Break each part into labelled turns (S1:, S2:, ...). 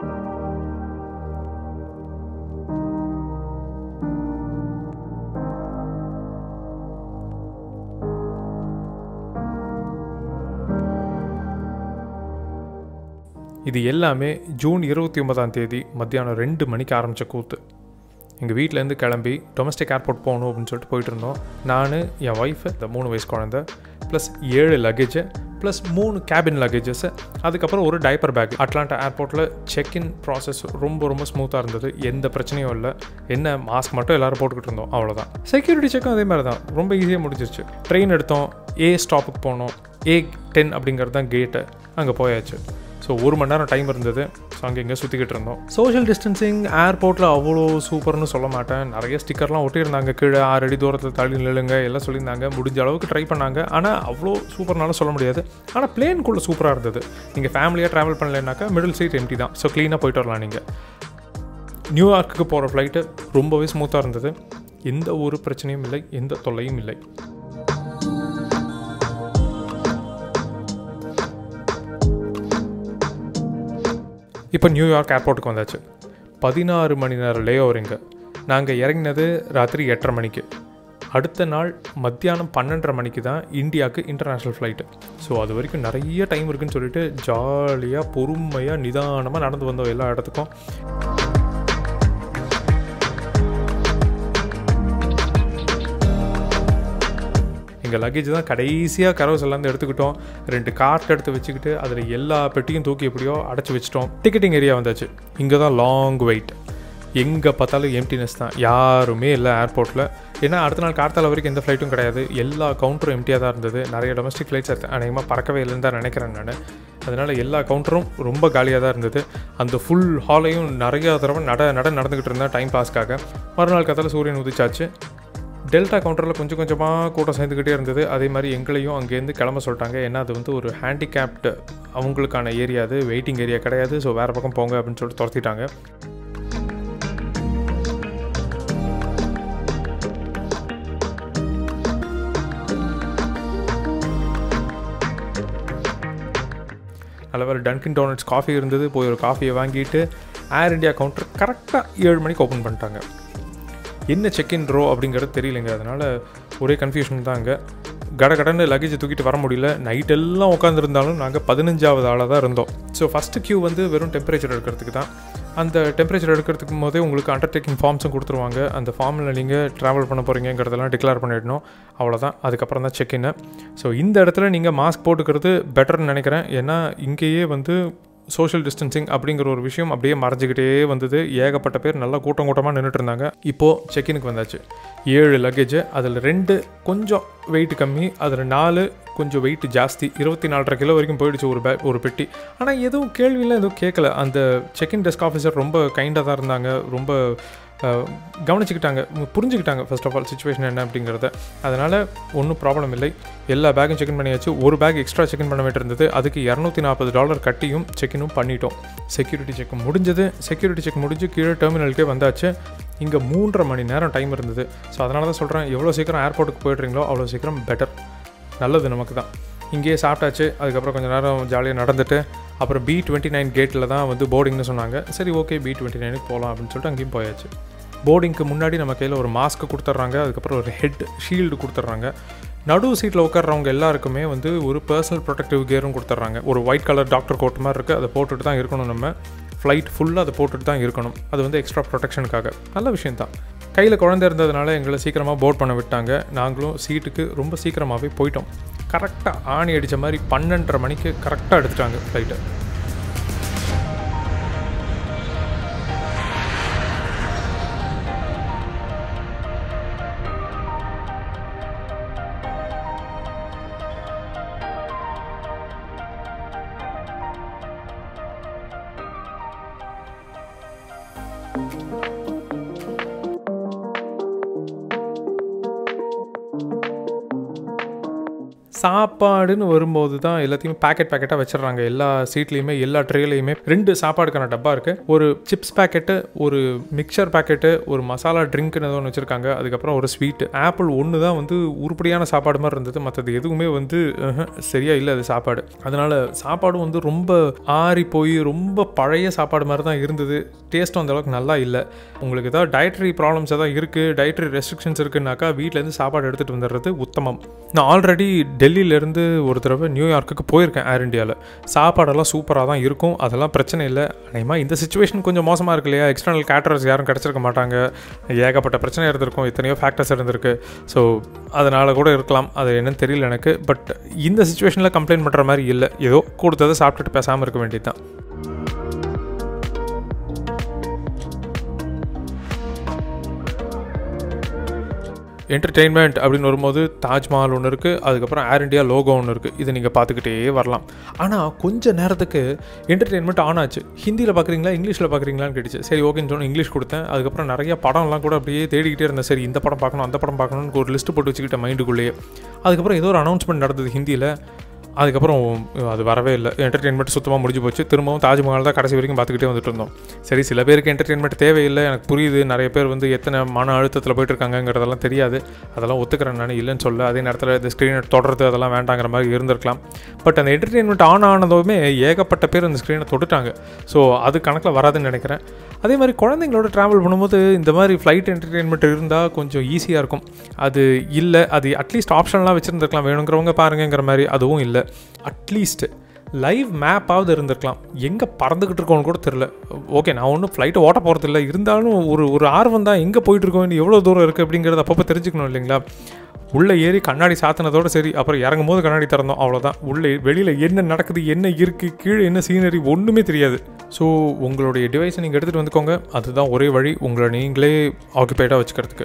S1: இது எல்லாமே ஜூன் இருபத்தி ஒன்பதாம் தேதி மத்தியானம் ரெண்டு மணிக்கு ஆரம்பித்த கூத்து எங்கள் வீட்டிலேருந்து கிளம்பி டொமஸ்டிக் ஏர்போர்ட் போகணும் அப்படின்னு சொல்லிட்டு போயிட்டு இருந்தோம் நான் என் ஒய்ஃபு இந்த மூணு வயசு குழந்த ப்ளஸ் ஏழு லக்கேஜு ப்ளஸ் மூணு கேபின் லக்கேஜஸ் அதுக்கப்புறம் ஒரு டைப்பர் பேக் அட்லாண்டா ஏர்போர்ட்டில் செக்இன் ப்ராசஸ் ரொம்ப ரொம்ப ஸ்மூத்தாக இருந்தது எந்த பிரச்சனையும் இல்லை என்ன மாஸ்க் மட்டும் எல்லோரும் போட்டுக்கிட்டு இருந்தோம் அவ்வளோதான் செக்யூரிட்டி செக்கும் அதே மாதிரி தான் ரொம்ப ஈஸியாக முடிஞ்சிருச்சு ட்ரெயின் எடுத்தோம் ஏ ஸ்டாப்புக்கு போனோம் ஏ டென் அப்படிங்கிறது தான் கேட்டு அங்கே போயாச்சு ஸோ ஒரு மணி நேரம் டைம் இருந்தது ஸோ அங்கே இங்கே சுற்றிக்கிட்டு இருந்தோம் சோஷியல் டிஸ்டன்சிங் ஏர்போர்ட்டில் அவ்வளோ சூப்பர்னு சொல்ல மாட்டேன் நிறைய ஸ்டிக்கர்லாம் ஒட்டியிருந்தாங்க கீழே ஆறு அடி தூரத்தில் தள்ளி நில்லுங்க எல்லாம் சொல்லியிருந்தாங்க முடிஞ்ச அளவுக்கு ட்ரை பண்ணாங்க ஆனால் அவ்வளோ சூப்பர்னாலும் சொல்ல முடியாது ஆனால் பிளேனுக்குள்ளே சூப்பராக இருந்தது நீங்கள் ஃபேமிலியாக ட்ராவல் பண்ணலைனாக்கா மிடில் சீட் எம்டி தான் ஸோ க்ளீனாக போயிட்டு வரலாம் நீங்கள் நியூயார்க்குக்கு போகிற ஃப்ளைட்டு ரொம்பவே ஸ்மூத்தாக இருந்தது எந்த ஒரு பிரச்சனையும் இல்லை எந்த தொல்லையும் இல்லை இப்போ நியூயார்க் ஏர்போர்ட்டுக்கு வந்தாச்சு பதினாறு மணி நேரம் லே ஓவரிங்க நாங்கள் இறங்கினது ராத்திரி எட்டரை மணிக்கு அடுத்த நாள் மத்தியானம் பன்னெண்டரை மணிக்கு தான் இந்தியாவுக்கு இன்டர்நேஷ்னல் ஃப்ளைட்டு ஸோ அது வரைக்கும் நிறைய டைம் இருக்குன்னு சொல்லிட்டு ஜாலியாக பொறுமையாக நிதானமாக நடந்து வந்தோம் எல்லா இடத்துக்கும் எங்கள் லக்கேஜ் தான் கடைசியாக கரவஸ் எல்லாம் எடுத்துக்கிட்டோம் ரெண்டு கார்ட் எடுத்து வச்சுக்கிட்டு அதில் எல்லா பெட்டியும் தூக்கி எப்படியோ அடைச்சி வச்சிட்டோம் டிக்கெட்டிங் ஏரியா வந்தாச்சு இங்கே தான் லாங் வெயிட் எங்கே பார்த்தாலும் எம்டினஸ் தான் யாருமே இல்லை ஏர்போர்ட்டில் ஏன்னா அடுத்த நாள் கார்த்தால வரைக்கும் எந்த ஃப்ளைட்டும் கிடையாது எல்லா கவுண்டரும் எம்டியாக தான் இருந்தது நிறைய டொமஸ்டிக் ஃப்ளைட்ஸ் அநேகமாக பறக்கவே இல்லைன்னு தான் நினைக்கிறேன் நான் அதனால் எல்லா கவுண்டரும் ரொம்ப காலியாக தான் இருந்தது அந்த ஃபுல் ஹாலையும் நிறைய தடவை நட நட நடந்துக்கிட்டு இருந்தேன் டைம் பாஸ்க்காக மறுநாள் கத்தால சூரியன் உதிச்சாச்சு டெல்டா கவுண்டரில் கொஞ்சம் கொஞ்சமாக கூட்டம் சேர்ந்துக்கிட்டே இருந்தது அதே மாதிரி எங்களையும் அங்கேருந்து கிளம்ப சொல்லிட்டாங்க ஏன்னா அது வந்து ஒரு ஹேண்டிகேப்டு அவங்களுக்கான ஏரியா அது வெயிட்டிங் ஏரியா கிடையாது ஸோ வேறு பக்கம் போங்க அப்படின்னு சொல்லிட்டு துரத்திட்டாங்க நல்ல வேறு டன்கின் டோனட்ஸ் காஃபி இருந்தது போய் ஒரு காஃபியை வாங்கிட்டு ஏர் இண்டியா கவுண்டர் கரெக்டாக ஏழு மணிக்கு ஓப்பன் பண்ணிட்டாங்க என்ன செக்இன் ரோ அப்படிங்கிறது தெரியலைங்க அதனால் ஒரே கன்ஃபியூஷன் தான் அங்கே கட கடன்னு லக்கேஜை தூக்கிட்டு வர முடியல நைட் எல்லாம் உட்காந்துருந்தாலும் நாங்கள் பதினஞ்சாவது ஆளாக தான் இருந்தோம் ஸோ ஃபஸ்ட்டு க்யூ வந்து வெறும் டெம்பரேச்சர் எடுக்கிறதுக்கு தான் அந்த டெம்பரேச்சர் எடுக்கிறதுக்கு போதே உங்களுக்கு அண்டர்டேக்கிங் ஃபார்ம்ஸும் கொடுத்துருவாங்க அந்த ஃபார்மில் நீங்கள் ட்ராவல் பண்ண போகிறீங்கிறதெல்லாம் டிக்ளேர் பண்ணிடணும் அவ்வளோதான் அதுக்கப்புறம் தான் செக்இன்னு ஸோ இந்த இடத்துல நீங்கள் மாஸ்க் போட்டுக்கிறது பெட்டர்னு நினைக்கிறேன் ஏன்னா இங்கேயே வந்து சோஷியல் டிஸ்டன்சிங் அப்படிங்கிற ஒரு விஷயம் அப்படியே மறைஞ்சிக்கிட்டே வந்தது ஏகப்பட்ட பேர் நல்லா கூட்டம் கூட்டமாக நின்றுட்டு இருந்தாங்க இப்போது செக்இனுக்கு வந்தாச்சு ஏழு லக்கேஜ் அதில் ரெண்டு கொஞ்சம் வெயிட் கம்மி அதில் நாலு கொஞ்சம் வெயிட் ஜாஸ்தி இருபத்தி நாலரை கிலோ வரைக்கும் போயிடுச்சு ஒரு பே ஒரு பெட்டி ஆனால் எதுவும் கேள்வியெல்லாம் எதுவும் கேட்கல அந்த செக்இன் டெஸ்க் ஆஃபீஸர் ரொம்ப கைண்டாக தான் இருந்தாங்க ரொம்ப கவனிச்சுக்கிட்டாங்க புரிஞ்சுக்கிட்டாங்க ஃபர்ஸ்ட் ஆஃப் ஆல் சுச்சுவேஷன் என்ன அப்படிங்கிறத அதனால் ஒன்றும் ப்ராப்ளம் இல்லை எல்லா பேக்கும் செக்இன் பண்ணியாச்சு ஒரு பேக் எக்ஸ்ட்ரா செக்இன் பண்ண வேண்டிய இருந்தது அதுக்கு இரநூத்தி நாற்பது டாலர் கட்டியும் செக்இனும் பண்ணிட்டோம் செக்யூரிட்டி செக் முடிஞ்சது செக்யூரிட்டி செக் முடிஞ்சு கீழே டெர்மினலுக்கே வந்தாச்சு இங்கே மூன்றரை மணி நேரம் டைம் இருந்தது ஸோ அதனால தான் சொல்கிறேன் எவ்வளோ சீக்கிரம் ஏர்போர்ட்டுக்கு போய்ட்றீங்களோ அவ்வளோ சீக்கிரம் பெட்டர் நல்லது நமக்கு தான் இங்கேயே சாப்பிட்டாச்சு அதுக்கப்புறம் கொஞ்சம் நேரம் ஜாலியாக நடந்துட்டு அப்புறம் பி டுவெண்ட்டி நைன் கேட்டில் தான் வந்து போர்டிங்னு சொன்னாங்க சரி ஓகே பி டுவெண்ட்டி நைனுக்கு போகலாம் அப்படின்னு சொல்லிட்டு அங்கேயும் போயாச்சு போர்டிங்க்கு முன்னாடி நம்ம கையில் ஒரு மாஸ்க்கு கொடுத்துட்றாங்க அதுக்கப்புறம் ஒரு ஹெட் ஷீல்டு கொடுத்துட்றாங்க நடு சீட்டில் உட்கார்றவங்க எல்லாருக்குமே வந்து ஒரு பர்சனல் ப்ரொடெக்டிவ் கியரும் கொடுத்துட்றாங்க ஒரு ஒயிட் கலர் டாக்டர் கோட் மாதிரி இருக்குது அதை போட்டுட்டு தான் இருக்கணும் நம்ம ஃப்ளைட் ஃபுல்லாக அதை போட்டுட்டு தான் இருக்கணும் அது வந்து எக்ஸ்ட்ரா ப்ரொடெக்ஷனுக்காக நல்ல விஷயம் தான் கையில் குழந்தை இருந்ததுனால எங்களை சீக்கிரமாக போர்ட் பண்ண விட்டாங்க நாங்களும் சீட்டுக்கு ரொம்ப சீக்கிரமாகவே போயிட்டோம் கரெக்டாக ஆணி அடித்த மாதிரி பன்னெண்டரை மணிக்கு கரெக்டாக எடுத்துட்டாங்க ஃப்ளைட்டை சாப்பாடுன்னு வரும்போது தான் எல்லாத்தையுமே பேக்கெட் பேக்கெட்டாக வச்சிடுறாங்க எல்லா சீட்லேயுமே எல்லா ட்ரேலையுமே ரெண்டு சாப்பாடுக்கான டப்பா இருக்குது ஒரு சிப்ஸ் பேக்கெட்டு ஒரு மிக்சர் பேக்கெட்டு ஒரு மசாலா ட்ரிங்க்னு ஏதோ ஒன்று வச்சுருக்காங்க அதுக்கப்புறம் ஒரு ஸ்வீட் ஆப்பிள் ஒன்று தான் வந்து உருப்படியான சாப்பாடு மாதிரி இருந்தது மற்றது எதுவுமே வந்து அஹ், சரியா இல்லை அது சாப்பாடு அதனால சாப்பாடும் வந்து ரொம்ப ஆறி போய் ரொம்ப பழைய சாப்பாடு மாதிரி தான் இருந்தது டேஸ்ட்டும் அந்த அளவுக்கு நல்லா இல்லை உங்களுக்கு ஏதாவது டயட்ரி ப்ராப்ளம்ஸ் ஏதாவது இருக்குது டயட்ரி ரெஸ்ட்ரிக்ஷன்ஸ் இருக்குன்னாக்கா வீட்டிலேருந்து சாப்பாடு எடுத்துகிட்டு வந்துடுறது உத்தமம் நான் ஆல்ரெடி டெல்லியிலேருந்து ஒரு தடவை நியூயார்க்குக்கு போயிருக்கேன் ஏர் இந்தியாவில் சாப்பாடெல்லாம் சூப்பராக தான் இருக்கும் அதெல்லாம் பிரச்சனை இல்லை அநேகமாக இந்த சுச்சுவேஷன் கொஞ்சம் மோசமாக இருக்கு இல்லையா எக்ஸ்டர்னல் கேட்டரர்ஸ் யாரும் கிடச்சிருக்க மாட்டாங்க ஏகப்பட்ட பிரச்சனை இருந்திருக்கும் எத்தனையோ ஃபேக்டர்ஸ் இருந்திருக்கு ஸோ அதனால் கூட இருக்கலாம் அது என்னன்னு தெரியல எனக்கு பட் இந்த சுச்சுவேஷனில் கம்ப்ளைண்ட் பண்ணுற மாதிரி இல்லை ஏதோ கொடுத்ததை சாப்பிட்டுட்டு பேசாமல் இருக்க வேண்டியது தான் என்டர்டெயின்மெண்ட் அப்படின்னு வரும்போது தாஜ்மஹால் ஒன்று இருக்குது அதுக்கப்புறம் ஏர் இந்தியா லோகோ ஒன்று இருக்குது இதை நீங்கள் பார்த்துக்கிட்டே வரலாம் ஆனால் கொஞ்ச நேரத்துக்கு என்டர்டெயின்மெண்ட் ஆன் ஆச்சு ஹிந்தியில் பார்க்குறீங்களா இங்கிலீஷில் பார்க்குறீங்களான்னு கேட்டுச்சு சரி ஓகேன்னு சொன்ன இங்கிலீஷ் கொடுத்தேன் அதுக்கப்புறம் நிறைய படம்லாம் கூட அப்படியே தேடிக்கிட்டே இருந்தேன் சரி இந்த படம் பார்க்கணும் அந்த படம் பார்க்கணும்னு ஒரு லிஸ்ட்டு போட்டு வச்சுக்கிட்டேன் மைண்டுக்குள்ளேயே அதுக்கப்புறம் ஏதோ ஒரு அனௌன்ஸ்மெண்ட் நடந்தது ஹிந்தியில் அதுக்கப்புறம் அது வரவே இல்லை என்டர்டெயின்மெண்ட் சுத்தமாக முடிஞ்சு போச்சு திரும்பவும் தாஜ்மஹால் தான் கடைசி வரைக்கும் பார்த்துக்கிட்டே வந்துட்டு இருந்தோம் சரி சில பேருக்கு என்டர்டெயின்மெண்ட் தேவையில்லை எனக்கு புரியுது நிறைய பேர் வந்து எத்தனை மன அழுத்தத்தில் போயிட்டு இருக்காங்கங்கிறதெல்லாம் தெரியாது அதெல்லாம் ஒத்துக்கிறேன் நான் இல்லைன்னு சொல்ல அதே நேரத்தில் இந்த ஸ்க்ரீனை தொடர்றது அதெல்லாம் வேண்டாங்கிற மாதிரி இருந்திருக்கலாம் பட் அந்த என்டர்டெயின்மெண்ட் ஆன் ஆனதுமே ஏகப்பட்ட பேர் அந்த ஸ்க்ரீனை தொட்டுட்டாங்க ஸோ அது கணக்கில் வராதுன்னு நினைக்கிறேன் அதே மாதிரி குழந்தைங்களோட ட்ராவல் பண்ணும்போது இந்த மாதிரி ஃப்ளைட் என்டர்டெயின்மெண்ட் இருந்தால் கொஞ்சம் ஈஸியாக இருக்கும் அது இல்லை அது அட்லீஸ்ட் ஆப்ஷன்லாம் வச்சுருந்துருக்கலாம் வேணுங்கிறவங்க பாருங்கங்கிற மாதிரி அதுவும் இல்லை அட்லீஸ்ட் லைவ் மேப்பாவது இருந்திருக்கலாம் எங்கே பறந்துக்கிட்டு இருக்கோன்னு கூட தெரில ஓகே நான் ஒன்றும் ஃப்ளைட்டை ஓட்ட போகிறது இல்லை இருந்தாலும் ஒரு ஒரு ஆர்வம் தான் எங்கே போயிட்டுருக்கோம் எவ்வளோ தூரம் இருக்குது அப்படிங்கிறத அப்பப்போ தெரிஞ்சுக்கணும் இல்லைங்களா உள்ளே ஏறி கண்ணாடி சாத்தினதோட சரி அப்புறம் இறங்கும் போது கண்ணாடி திறந்தோம் அவ்வளோதான் உள்ளே வெளியில் என்ன நடக்குது என்ன இருக்குது கீழே என்ன சீனரி ஒன்றுமே தெரியாது ஸோ உங்களுடைய டிவைஸை நீங்கள் எடுத்துகிட்டு வந்துக்கோங்க அதுதான் ஒரே வழி உங்களை நீங்களே ஆக்குபைடாக வச்சுக்கிறதுக்கு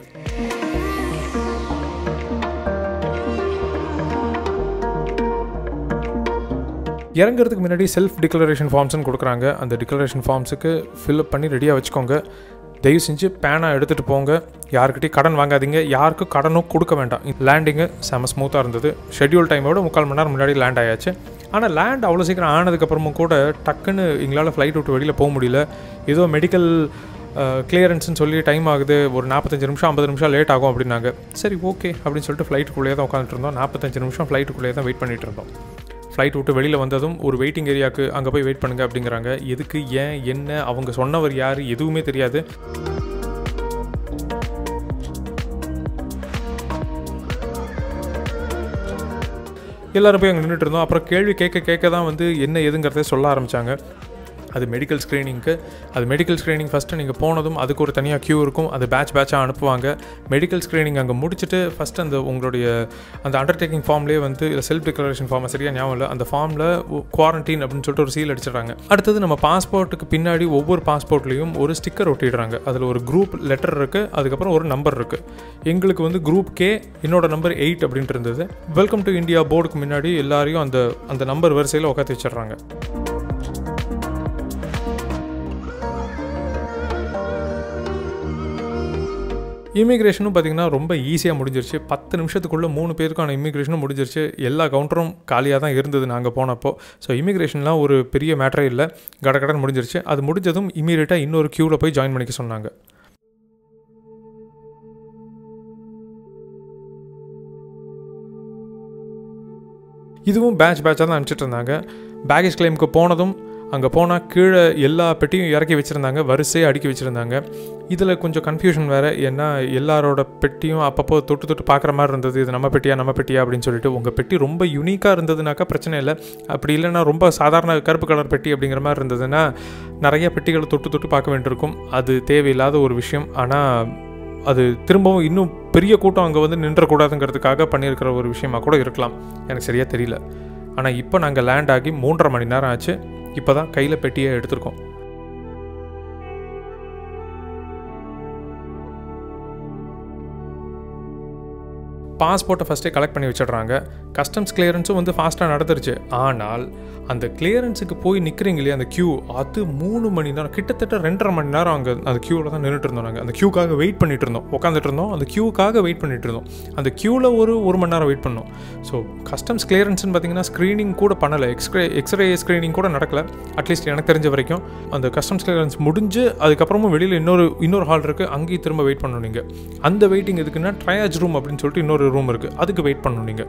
S1: இறங்குறதுக்கு முன்னாடி செல்ஃப் டிக்ளரேஷன் ஃபார்ம்ஸ்னு கொடுக்குறாங்க அந்த டிக்ளரேஷன் ஃபார்ம்ஸுக்கு ஃபில்அப் பண்ணி ரெடியாக வச்சுக்கோங்க தயவு செஞ்சு பேனா எடுத்துகிட்டு போங்க யாருக்கிட்டையும் கடன் வாங்காதீங்க யாருக்கும் கடனும் கொடுக்க வேண்டாம் லேண்டிங்கு செம ஸ்மூத்தாக இருந்தது ஷெட்யூல் டைமோட முக்கால் மணி நேரம் முன்னாடி லேண்ட் ஆயாச்சு ஆனால் லேண்ட் அவ்வளோ சீக்கிரம் ஆனதுக்கப்புறமும் கூட டக்குன்னு எங்களால் ஃப்ளைட் விட்டு வெளியில் போக முடியல ஏதோ மெடிக்கல் கிளியரன்ஸ்னு சொல்லி டைம் ஆகுது ஒரு நாற்பத்தஞ்சு நிமிஷம் ஐம்பது நிமிஷம் லேட் ஆகும் அப்படின்னாங்க சரி ஓகே அப்படின்னு சொல்லிட்டு ஃப்ளைட்டுக்குள்ளேயே தான் உட்காந்துட்டு இருந்தோம் நாற்பத்தஞ்சு நிமிஷம் ஃப்ளைட்டுக்குள்ளேயே தான் வெயிட் பண்ணிட்டு இருந்தோம் ஃப்ளைட் விட்டு வெளியில் வந்ததும் ஒரு வெயிட்டிங் ஏரியாவுக்கு அங்கே போய் வெயிட் பண்ணுங்க அப்படிங்கிறாங்க எதுக்கு ஏன் என்ன அவங்க சொன்னவர் யார் எதுவுமே தெரியாது எல்லாரும் போய் அங்கே நின்றுட்டு இருந்தோம் அப்புறம் கேள்வி கேட்க கேட்க தான் வந்து என்ன எதுங்கிறத சொல்ல ஆரம்பித்தாங்க அது மெடிக்கல் ஸ்க்ரீனிங்க்கு அது மெடிக்கல் ஸ்க்ரீனிங் ஃபஸ்ட்டு நீங்கள் போனதும் அதுக்கு ஒரு தனியாக க்யூ இருக்கும் அது பேட்ச் பேட்சாக அனுப்புவாங்க மெடிக்கல் ஸ்க்ரீனிங் அங்கே முடிச்சுட்டு ஃபஸ்ட்டு அந்த உங்களுடைய அந்த அண்டர்டேக்கிங் ஃபார்ம்லேயே வந்து இல்லை செல்ஃப் டிக்ளரேஷன் ஃபார்ம் சரியாக ஞாபகம் இல்லை அந்த ஃபார்மில் குவாரண்டைன் அப்படின்னு சொல்லிட்டு ஒரு சீல் அடிச்சிடுறாங்க அடுத்தது நம்ம பாஸ்போர்ட்டுக்கு பின்னாடி ஒவ்வொரு பாஸ்போர்ட்லேயும் ஒரு ஸ்டிக்கர் ஒட்டிடுறாங்க அதில் ஒரு குரூப் லெட்டர் இருக்குது அதுக்கப்புறம் ஒரு நம்பர் இருக்குது எங்களுக்கு வந்து குரூப் கே என்னோட நம்பர் எயிட் அப்படின்ட்டு இருந்தது வெல்கம் டு இந்தியா போர்டுக்கு முன்னாடி எல்லாரையும் அந்த அந்த நம்பர் வரிசையில் உட்காந்து வச்சிடுறாங்க இமிக்ரேஷனும் பார்த்திங்கன்னா ரொம்ப ஈஸியாக முடிஞ்சிருச்சு பத்து நிமிஷத்துக்குள்ளே மூணு பேருக்கான இமிக்ரேஷனும் முடிஞ்சிருச்சு எல்லா கவுண்டரும் காலியாக தான் இருந்தது நாங்கள் போனப்போ ஸோ இமிக்ரேஷன்லாம் ஒரு பெரிய மேட்டரே இல்லை கட கடன் முடிஞ்சிருச்சு அது முடிஞ்சதும் இமீடியட்டாக இன்னொரு க்யூவில் போய் ஜாயின் பண்ணிக்க சொன்னாங்க இதுவும் பேட்ச் பேட்சாக தான் அனுப்பிச்சிட்டு இருந்தாங்க பேகேஜ் கிளைமுக்கு போனதும் அங்கே போனால் கீழே எல்லா பெட்டியும் இறக்கி வச்சுருந்தாங்க வரிசையாக அடுக்கி வச்சுருந்தாங்க இதில் கொஞ்சம் கன்ஃபியூஷன் வேறு ஏன்னா எல்லாரோட பெட்டியும் அப்பப்போ தொட்டு தொட்டு பார்க்குற மாதிரி இருந்தது இது நம்ம பெட்டியா நம்ம பெட்டியா அப்படின்னு சொல்லிட்டு உங்கள் பெட்டி ரொம்ப யூனிக்காக இருந்ததுனாக்கா பிரச்சனை இல்லை அப்படி இல்லைன்னா ரொம்ப சாதாரண கருப்பு கலர் பெட்டி அப்படிங்கிற மாதிரி இருந்ததுன்னா நிறைய பெட்டிகளை தொட்டு தொட்டு பார்க்க வேண்டியிருக்கும் அது தேவையில்லாத ஒரு விஷயம் ஆனால் அது திரும்பவும் இன்னும் பெரிய கூட்டம் அங்கே வந்து நின்றக்கூடாதுங்கிறதுக்காக பண்ணியிருக்கிற ஒரு விஷயமா கூட இருக்கலாம் எனக்கு சரியாக தெரியல ஆனால் இப்போ நாங்கள் லேண்ட் ஆகி மூன்றரை மணி நேரம் ஆச்சு இப்போ தான் கையில் பெட்டியை எடுத்திருக்கோம் பாஸ்போர்ட்டை ஃபஸ்ட்டே கலெக்ட் பண்ணி வச்சிடுறாங்க கஸ்டம்ஸ் கிளியரன்ஸும் வந்து ஃபாஸ்ட்டாக நடந்துருச்சு ஆனால் அந்த கிளியரன்ஸுக்கு போய் நிற்கிறீங்க இல்லையா அந்த க்யூ அது மூணு மணி நேரம் கிட்டத்தட்ட ரெண்டரை மணி நேரம் அங்கே அந்த க்யூவில் தான் நின்றுட்டு இருந்தோம் நாங்கள் அந்த க்யூக்காக வெயிட் பண்ணிட்டு இருந்தோம் உட்காந்துட்டு இருந்தோம் அந்த க்யூக்காக வெயிட் பண்ணிட்டு இருந்தோம் அந்த க்யூவில் ஒரு ஒரு மணி நேரம் வெயிட் பண்ணோம் ஸோ கஸ்டம்ஸ் கிளியரன்ஸ்னு பார்த்தீங்கன்னா ஸ்க்ரீனிங் கூட பண்ணலை எக்ஸ்ரே எக்ஸ்ரே ஸ்க்ரீனிங் கூட நடக்கல அட்லீஸ்ட் எனக்கு தெரிஞ்ச வரைக்கும் அந்த கஸ்டம்ஸ் கிளியரன்ஸ் முடிஞ்சு அதுக்கப்புறமும் வெளியில் இன்னொரு இன்னொரு ஹால் இருக்குது அங்கேயும் திரும்ப வெயிட் பண்ணணும் நீங்கள் அந்த வெயிட்டிங் எதுக்குன்னா ட்ரையாஜ் ரூம் அப்படின்னு சொல்லிட்டு இன்னொரு ரூம் இருக்குது அதுக்கு வெயிட் பண்ணணும் நீங்கள்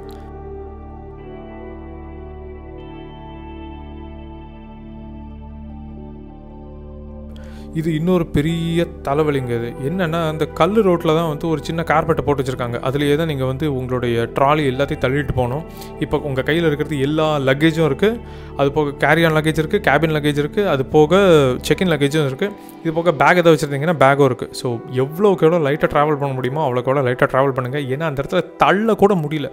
S1: இது இன்னொரு பெரிய தலைவலிங்க இது என்னென்னா அந்த கல் ரோட்டில் தான் வந்து ஒரு சின்ன கார்பெட்டை போட்டு வச்சுருக்காங்க அதுலேயே தான் நீங்கள் வந்து உங்களுடைய ட்ராலி எல்லாத்தையும் தள்ளிட்டு போகணும் இப்போ உங்கள் கையில் இருக்கிறது எல்லா லக்கேஜும் இருக்குது அது போக கேரியான் லக்கேஜ் இருக்குது கேபின் லக்கேஜ் இருக்குது அது போக செக்இன் லக்கேஜும் இருக்குது இது போக பேக் எதாவது வச்சுருந்தீங்கன்னா பேக்கும் இருக்குது ஸோ எவ்வளோக்கு எவ்வளோ லைட்டாக ட்ராவல் பண்ண முடியுமோ அவ்வளோக்கு எவ்வளோ லைட்டாக ட்ராவல் பண்ணுங்கள் ஏன்னா அந்த இடத்துல தள்ள கூட முடியல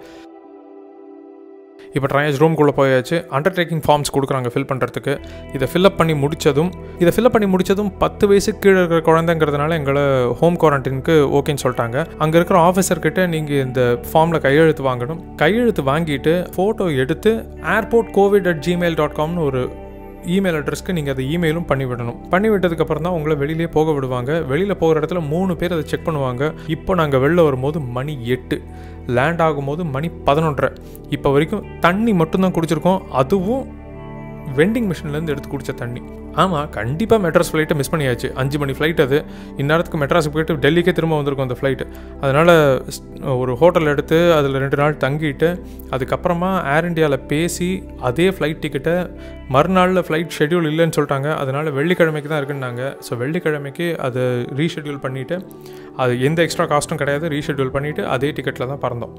S1: இப்போ ட்ரையேஜ் ரூம்குள்ளே போயாச்சு அண்டர்டேக்கிங் ஃபார்ம்ஸ் கொடுக்குறாங்க ஃபில் பண்ணுறதுக்கு இதை ஃபில்அப் பண்ணி முடித்ததும் இதை ஃபில்அப் பண்ணி முடித்ததும் பத்து வயசுக்கு கீழே இருக்கிற குழந்தைங்கிறதுனால எங்களை ஹோம் குவாரண்டைனுக்கு ஓகேன்னு சொல்லிட்டாங்க அங்கே இருக்கிற ஆஃபீஸர்கிட்ட நீங்கள் இந்த ஃபார்மில் கையெழுத்து வாங்கணும் கையெழுத்து வாங்கிட்டு ஃபோட்டோ எடுத்து airport covid at Gmail dot காம்னு ஒரு இமெயில் அட்ரஸ்க்கு நீங்கள் அதை இமெயிலும் பண்ணி விடணும் பண்ணி விட்டதுக்கப்புறம் தான் உங்களை வெளியிலே போக விடுவாங்க வெளியில் போகிற இடத்துல மூணு பேர் அதை செக் பண்ணுவாங்க இப்போ நாங்கள் வெளில வரும்போது மணி எட்டு லேண்ட் ஆகும்போது மணி பதினொன்றரை இப்போ வரைக்கும் தண்ணி மட்டும்தான் குடிச்சிருக்கோம் அதுவும் வெண்டிங் மிஷின்லேருந்து எடுத்து குடித்த தண்ணி ஆமாம் கண்டிப்பாக மெட்ராஸ் ஃப்ளைட்டை மிஸ் பண்ணியாச்சு அஞ்சு மணி ஃப்ளைட் அது இந்நேரத்துக்கு மெட்ராஸுக்கு போயிட்டு டெல்லிக்கே திரும்ப வந்திருக்கும் அந்த ஃப்ளைட்டு அதனால் ஒரு ஹோட்டல் எடுத்து அதில் ரெண்டு நாள் தங்கிட்டு அதுக்கப்புறமா ஏர் இண்டியாவில் பேசி அதே ஃப்ளைட் டிக்கெட்டை மறுநாளில் ஃப்ளைட் ஷெட்யூல் இல்லைன்னு சொல்லிட்டாங்க அதனால் வெள்ளிக்கிழமைக்கு தான் இருக்குன்னாங்க ஸோ வெள்ளிக்கிழமைக்கு அதை ரீஷெட்யூல் பண்ணிவிட்டு அது எந்த எக்ஸ்ட்ரா காஸ்ட்டும் கிடையாது ரீஷெட்யூல் பண்ணிவிட்டு அதே டிக்கெட்டில் தான் பறந்தோம்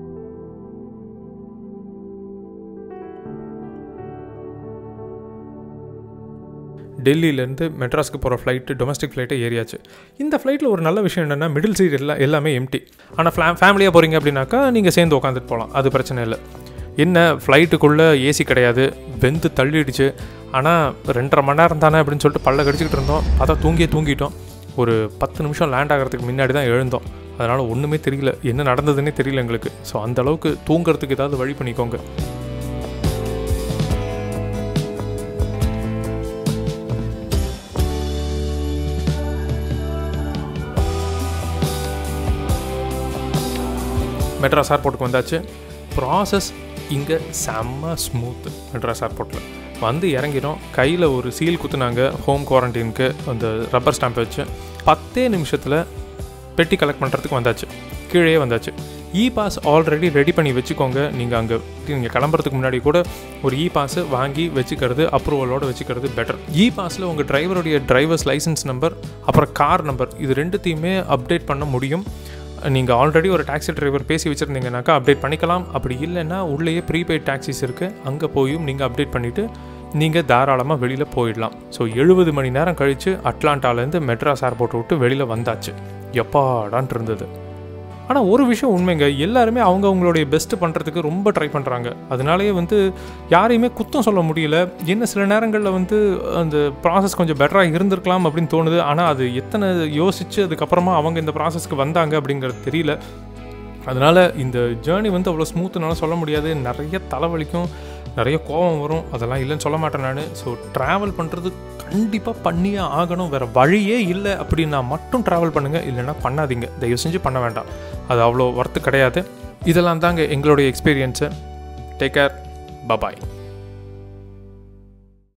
S1: டெல்லியிலேருந்து மெட்ராஸ்க்கு போகிற ஃப்ளைட்டு டொமஸ்டிக் ஃப்ளைட்டை ஏறியாச்சு இந்த ஃப்ளைட்டில் ஒரு நல்ல விஷயம் என்னென்னா மிடில் சீட் எல்லாம் எல்லாமே எம்டி ஆனால் ஃப்ளா ஃபேமிலியாக போகிறீங்க அப்படின்னாக்கா நீங்கள் சேர்ந்து உட்காந்துட்டு போகலாம் அது பிரச்சனை இல்லை என்ன ஃப்ளைட்டுக்குள்ளே ஏசி கிடையாது வெந்து தள்ளிடுச்சு ஆனால் ரெண்டரை மணி நேரம் தானே அப்படின்னு சொல்லிட்டு பல்ல கடிச்சிக்கிட்டு இருந்தோம் அதான் தூங்கியே தூங்கிட்டோம் ஒரு பத்து நிமிஷம் லேண்ட் ஆகிறதுக்கு முன்னாடி தான் எழுந்தோம் அதனால் ஒன்றுமே தெரியல என்ன நடந்ததுன்னே தெரியல எங்களுக்கு ஸோ அந்த அளவுக்கு தூங்குறதுக்கு ஏதாவது வழி பண்ணிக்கோங்க மெட்ராஸ் ஏர்போர்ட்டுக்கு வந்தாச்சு ப்ராசஸ் இங்கே செம்ம ஸ்மூத்து மெட்ராஸ் ஏர்போர்ட்டில் வந்து இறங்கிடும் கையில் ஒரு சீல் குத்துனாங்க ஹோம் குவாரண்டைனுக்கு அந்த ரப்பர் ஸ்டாம்ப் வச்சு பத்தே நிமிஷத்தில் பெட்டி கலெக்ட் பண்ணுறதுக்கு வந்தாச்சு கீழே வந்தாச்சு இ பாஸ் ஆல்ரெடி ரெடி பண்ணி வச்சுக்கோங்க நீங்கள் அங்கே நீங்கள் கிளம்புறதுக்கு முன்னாடி கூட ஒரு இ பாஸ் வாங்கி வச்சுக்கிறது அப்ரூவலோடு வச்சுக்கிறது பெட்டர் இ பாஸில் உங்கள் டிரைவருடைய டிரைவர்ஸ் லைசன்ஸ் நம்பர் அப்புறம் கார் நம்பர் இது ரெண்டுத்தையுமே அப்டேட் பண்ண முடியும் நீங்கள் ஆல்ரெடி ஒரு டாக்ஸி டிரைவர் பேசி வச்சுருந்தீங்கனாக்கா அப்டேட் பண்ணிக்கலாம் அப்படி இல்லைன்னா உள்ளேயே ப்ரீபெய்ட் டாக்ஸிஸ் இருக்குது அங்கே போயும் நீங்கள் அப்டேட் பண்ணிவிட்டு நீங்கள் தாராளமாக வெளியில் போயிடலாம் ஸோ எழுபது மணி நேரம் கழித்து அட்லாண்டாலேருந்து மெட்ராஸ் ஏர்போர்ட் விட்டு வெளியில் வந்தாச்சு எப்பாடான் இருந்தது ஆனால் ஒரு விஷயம் உண்மைங்க எல்லாருமே அவங்க அவங்களுடைய பெஸ்ட்டு பண்ணுறதுக்கு ரொம்ப ட்ரை பண்ணுறாங்க அதனாலேயே வந்து யாரையுமே குத்தம் சொல்ல முடியல என்ன சில நேரங்களில் வந்து அந்த ப்ராசஸ் கொஞ்சம் பெட்டராக இருந்திருக்கலாம் அப்படின்னு தோணுது ஆனால் அது எத்தனை யோசித்து அதுக்கப்புறமா அவங்க இந்த ப்ராசஸ்க்கு வந்தாங்க அப்படிங்கிறது தெரியல அதனால் இந்த ஜேர்னி வந்து அவ்வளோ ஸ்மூத்துனால சொல்ல முடியாது நிறைய தலைவலிக்கும் நிறைய கோபம் வரும் அதெல்லாம் இல்லைன்னு சொல்ல மாட்டேன் நான் ஸோ ட்ராவல் பண்ணுறது கண்டிப்பாக பண்ணியே ஆகணும் வேறு வழியே இல்லை அப்படின்னா மட்டும் ட்ராவல் பண்ணுங்கள் இல்லைன்னா பண்ணாதீங்க தயவு செஞ்சு பண்ண வேண்டாம் அது அவ்வளோ ஒர்த்து கிடையாது இதெல்லாம் தாங்க எங்களுடைய எக்ஸ்பீரியன்ஸு டேக் கேர் பபாய்